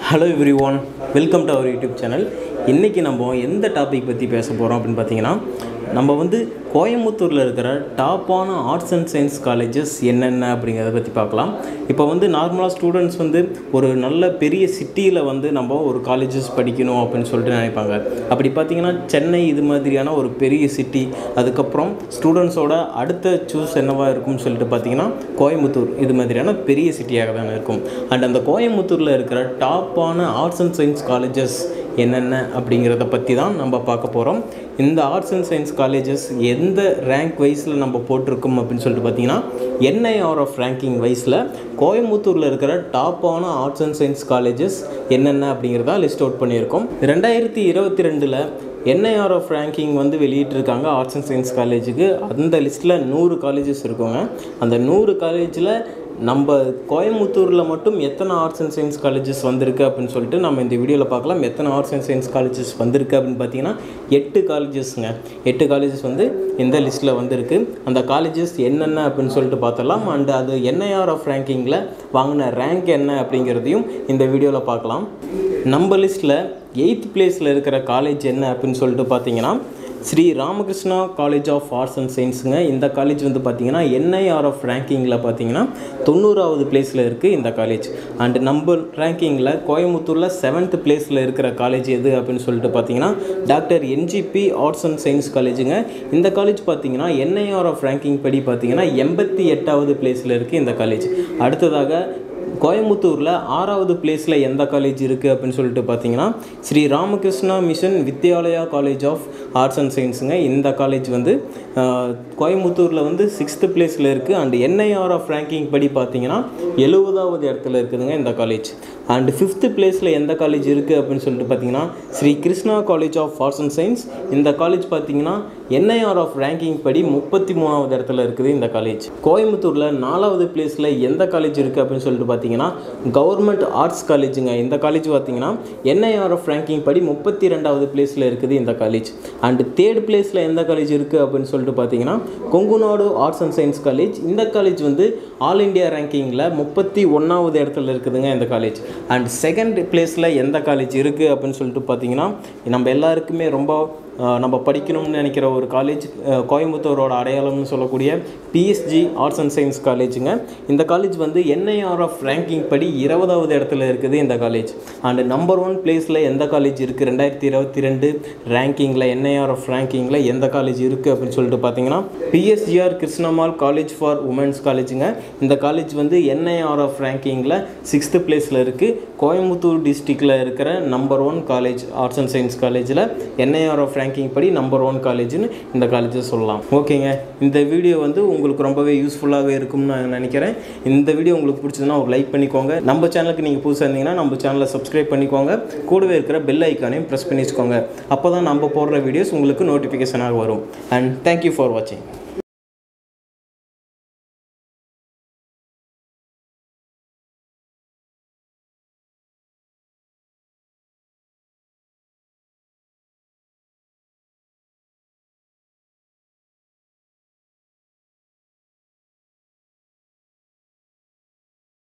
hello everyone welcome to our YouTube channel இன்றைக்கி நம்ம எந்த டாபிக் பற்றி பேச போகிறோம் அப்படின்னு பார்த்தீங்கன்னா நம்ம வந்து கோயம்புத்தூரில் இருக்கிற டாப்பான ஆர்ட்ஸ் அண்ட் சயின்ஸ் காலேஜஸ் என்னென்ன அப்படிங்கிறத பற்றி பார்க்கலாம் இப்போ வந்து நார்மலாக ஸ்டூடெண்ட்ஸ் வந்து ஒரு நல்ல பெரிய சிட்டியில் வந்து நம்ம ஒரு காலேஜஸ் படிக்கணும் அப்படின்னு சொல்லிட்டு நினைப்பாங்க அப்படி பார்த்தீங்கன்னா சென்னை இது மாதிரியான ஒரு பெரிய சிட்டி அதுக்கப்புறம் ஸ்டூடெண்ட்ஸோட அடுத்த சூஸ் என்னவா இருக்கும்னு சொல்லிட்டு பார்த்தீங்கன்னா கோயம்புத்தூர் இது மாதிரியான பெரிய சிட்டியாக தான் இருக்கும் அண்ட் அந்த கோயம்புத்தூரில் இருக்கிற டாப்பான ஆர்ட்ஸ் அண்ட் சயின்ஸ் காலேஜஸ் என்னென்ன அப்படிங்கிறத பற்றி தான் நம்ம பார்க்க போகிறோம் இந்த ஆர்ட்ஸ் அண்ட் சயின்ஸ் காலேஜஸ் எந்த ரேங்க் வைஸில் நம்ம போட்டிருக்கோம் அப்படின்னு சொல்லிட்டு பார்த்தீங்கன்னா என்ஐஆர்எஃப் ரேங்கிங் வைஸில் கோயம்புத்தூரில் இருக்கிற டாப்பான ஆர்ட்ஸ் அண்ட் சயின்ஸ் காலேஜஸ் என்னென்ன அப்படிங்கிறத லிஸ்ட் அவுட் பண்ணியிருக்கோம் ரெண்டாயிரத்தி இருபத்தி ரெண்டில் என்ஐஆர்எஃப் ரேங்கிங் வந்து வெளியிட்டிருக்காங்க ஆர்ட்ஸ் அண்ட் சயின்ஸ் காலேஜுக்கு அந்த லிஸ்ட்டில் நூறு காலேஜஸ் இருக்குங்க அந்த நூறு காலேஜில் நம்ம கோயம்புத்தூரில் மட்டும் எத்தனை ஆர்ட்ஸ் அண்ட் சயின்ஸ் காலேஜஸ் வந்திருக்கு அப்படின்னு சொல்லிட்டு நம்ம இந்த வீடியோவில் பார்க்கலாம் எத்தனை ஆர்ட்ஸ் அண்ட் சயின்ஸ் காலேஜஸ் வந்திருக்கு அப்படின்னு பார்த்தீங்கன்னா எட்டு காலேஜஸ்ங்க எட்டு காலேஜஸ் வந்து இந்த லிஸ்ட்டில் வந்திருக்கு அந்த காலேஜஸ் என்னென்ன அப்படின்னு சொல்லிட்டு பார்த்தலாம் அண்ட் அது என்ஐஆர்எஃப் ரேங்கிங்கில் வாங்கின ரேங்க் என்ன அப்படிங்கிறதையும் இந்த வீடியோவில் பார்க்கலாம் நம்ம லிஸ்ட்டில் எயித் பிளேஸில் இருக்கிற காலேஜ் என்ன அப்படின்னு சொல்லிட்டு பார்த்தீங்கன்னா Sri Ramakrishna college of arts and சயின்ஸுங்க இந்த காலேஜ் வந்து பார்த்தீங்கன்னா என்ஐஆர்எஃப் ரேங்கிங்கில் பார்த்தீங்கன்னா தொண்ணூறாவது பிளேஸில் இருக்குது இந்த காலேஜ் அண்ட் நம்ம ரேங்கிங்கில் கோயம்புத்தூரில் செவன்த் பிளேஸில் இருக்கிற காலேஜ் எது அப்படின்னு சொல்லிட்டு பார்த்தீங்கன்னா doctor NGP arts and science காலேஜுங்க இந்த காலேஜ் பார்த்தீங்கன்னா என்ஐஆர்எஃப் ரேங்கிங் படி பார்த்தீங்கன்னா எண்பத்தி எட்டாவது பிளேஸில் இருக்குது இந்த காலேஜ் அடுத்ததாக கோயம்புத்தூரில் ஆறாவது பிளேஸில் எந்த காலேஜ் இருக்குது அப்படின்னு சொல்லிட்டு பார்த்தீங்கன்னா Sri Ramakrishna mission Vidyalaya college of arts and சயின்ஸுங்க இந்த காலேஜ் வந்து ஆஹ், கோயம்புத்தூரில் வந்து சிக்ஸ்த்து பிளேஸில் இருக்குது அண்ட் என்ஐஆர்எஃப் ரேங்கிங் படி பார்த்தீங்கன்னா எழுபதாவது இடத்துல இருக்குதுங்க இந்த காலேஜ் அண்ட் ஃபிஃப்த்து பிளேஸில் எந்த காலேஜ் இருக்குது அப்படின்னு சொல்லிட்டு பார்த்தீங்கன்னா Sri Krishna college of arts and science இந்த காலேஜ் பார்த்தீங்கன்னா என்ஐஆர்எஃப் ரேங்கிங் படி முப்பத்தி மூணாவது இடத்துல இருக்குது இந்த காலேஜ் கோயம்புத்தூரில் நாலாவது பிளேஸில் எந்த காலேஜ் இருக்குது அப்படின்னு சொல்லிட்டு பார்த்தீங்கன்னா கவர்மெண்ட் ஆர்ட்ஸ் காலேஜுங்க இந்த காலேஜ் பார்த்தீங்கன்னா என்ஐஆர்எஃப் ரேங்கிங் படி முப்பத்தி ரெண்டாவது பிளேஸில் இருக்குது இந்த காலேஜ் அண்ட் தேர்ட் பிளேஸில் எந்த காலேஜ் இருக்குது அப்படின்னு சொல்லிட்டு பார்த்தீங்கன்னா Kongunadu arts and science college இந்த காலேஜ் வந்து ஆல் இண்டியா ரேங்கிங்கில் முப்பத்தி ஒன்றாவது இடத்துல இருக்குதுங்க இந்த காலேஜ் அண்ட் செகண்ட் பிளேஸில் எந்த காலேஜ் இருக்குது அப்படின்னு சொல்லிட்டு பார்த்தீங்கன்னா நம்ம எல்லாருக்குமே ரொம்ப அஹ், நம்ம படிக்கணும்னு நினைக்கிற ஒரு காலேஜ் அஹ், கோயம்புத்தூரோட அடையாளம்னு சொல்லக்கூடிய பிஎஸ்ஜி ஆர்ட்ஸ் அண்ட் சயின்ஸ் காலேஜுங்க இந்த காலேஜ் வந்து என்ஐஆர்எஃப் ரேங்கிங் படி இருபதாவது இடத்துல இருக்குது இந்த காலேஜ் அண்ட் நம்பர் ஒன் பிளேஸில் எந்த காலேஜ் இருக்குது ரெண்டாயிரத்தி இருபத்தி ரெண்டு ரேங்கிங்கில் என்ஐஆர்எஃப் ரேங்கிங்கில் எந்த காலேஜ் இருக்குது அப்படின்னு சொல்லிட்டு பார்த்தீங்கன்னா PSGR Krishnammal college for women's காலேஜுங்க இந்த காலேஜ் வந்து என்ஐஆர்எஃப் ரேங்கிங்கில் சிக்ஸ்த்து பிளேஸில் இருக்குது கோயம்புத்தூர் டிஸ்ட்ரிக்டில் இருக்கிற number one college arts and science காலேஜில் என்ஐஆர்எஃப் ரேங்கிங் படி நம்பர் ஒன் காலேஜ்னு இந்த காலேஜை சொல்லலாம் ஓகேங்க இந்த வீடியோ வந்து உங்களுக்கு ரொம்பவே யூஸ்ஃபுல்லாகவே இருக்கும்னு நான் நினைக்கிறேன் இந்த வீடியோ உங்களுக்கு பிடிச்சதுன்னா ஒரு லைக் பண்ணிக்கோங்க நம்ம சேனலுக்கு நீங்கள் புதுசாக இருந்தீங்கன்னா நம்ம சேனலை சப்ஸ்கிரைப் பண்ணிக்கோங்க கூடவே இருக்கிற பெல் ஐக்கானையும் ப்ரெஸ் பண்ணி வச்சுக்கோங்க அப்போ தான் நம்ம போடுற வீடியோஸ் உங்களுக்கு நோட்டிஃபிகேஷனாக வரும் அண்ட் தேங்க்யூ ஃபார் வாட்சிங்